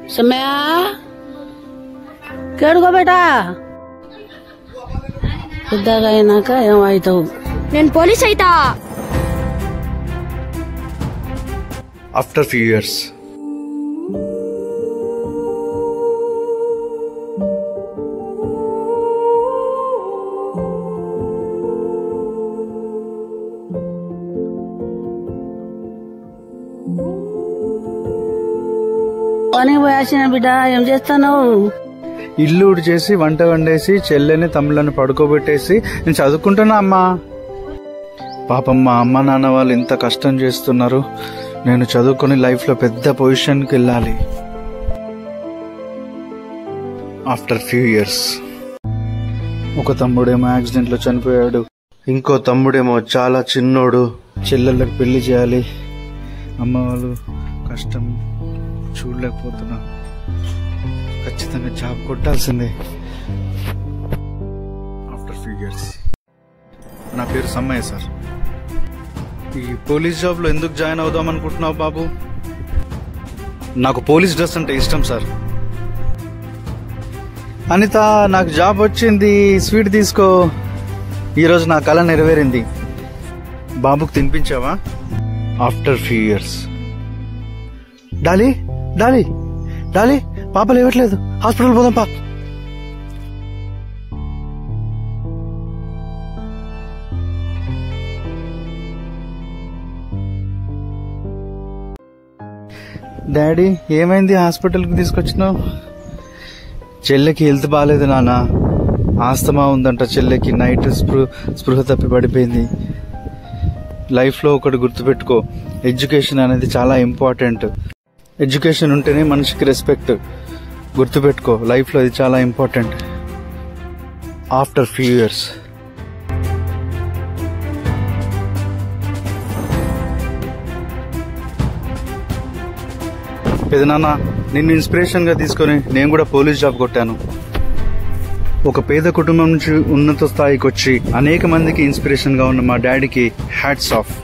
సమయా కేడుకో బేటా పెద్దగా అయినాక ఏమవుతావు నేను పోలీస్ అయితా ఆఫ్టర్ ఫ్యూ ఇయర్స్ పని పోయాసిన బిడ్డ ఏం చేస్తాను ఇల్లు చేసి వంట వండేసి చెల్లెని తమ్ముళ్ళని పడుకోబెట్టేసి నేను చదువుకుంటున్నా అమ్మా పాపం మా అమ్మ నాన్న వాళ్ళు ఇంత కష్టం చేస్తున్నారు నేను చదువుకొని లైఫ్లో పెద్ద పొజిషన్కి వెళ్ళాలి ఆఫ్టర్ ఫ్యూ ఇయర్స్ ఒక తమ్ముడేమో యాక్సిడెంట్లో చనిపోయాడు ఇంకో తమ్ముడేమో చాలా చిన్నోడు చెల్లెళ్ళకి పెళ్లి చేయాలి అమ్మ వాళ్ళు కష్టం చూడలేకపోతున్నా ఖచ్చితంగా జాబ్ కొట్టాల్సిందే ఆఫ్టర్ ఫ్యూ ఇయర్స్ నా పేరు సమ్మయ్య సార్ ఈ పోలీస్ జాబ్లో ఎందుకు జాయిన్ అవుదాం అనుకుంటున్నావు బాబు నాకు పోలీస్ డ్రెస్ అంటే ఇష్టం సార్ అనిత నాకు జాబ్ వచ్చింది స్వీట్ తీసుకో ఈరోజు నా కళ నెరవేరింది బాబుకు తినిపించావా after few years Dolly Dolly Dolly పాప లేవట్లేదు హాస్పిటల్ పోదాం పా డాడీ ఏమైంది హాస్పిటల్కి తీసుకొచ్చినావు చెల్లెకి హెల్త్ బాగాలేదు నాన్న ఆస్తమా ఉందంట చెల్లెకి నైట్ స్పృహ స్పృహ తప్పి పడిపోయింది లైఫ్లో ఒకటి గుర్తుపెట్టుకో ఎడ్యుకేషన్ అనేది చాలా ఇంపార్టెంట్ ఎడ్యుకేషన్ ఉంటేనే మనిషికి రెస్పెక్ట్ గుర్తుపెట్టుకో లైఫ్లో ఇది చాలా ఇంపార్టెంట్ ఆఫ్టర్ ఫ్యూ ఇయర్స్ పెదనాన్న నిన్ను ఇన్స్పిరేషన్ గా తీసుకొని నేను కూడా పోలీస్ జాబ్ కొట్టాను ఒక పేద కుటుంబం నుంచి ఉన్నత స్థాయికి వచ్చి అనేక మందికి ఇన్స్పిరేషన్ గా ఉన్న మా డాడీకి హ్యాట్స్ ఆఫ్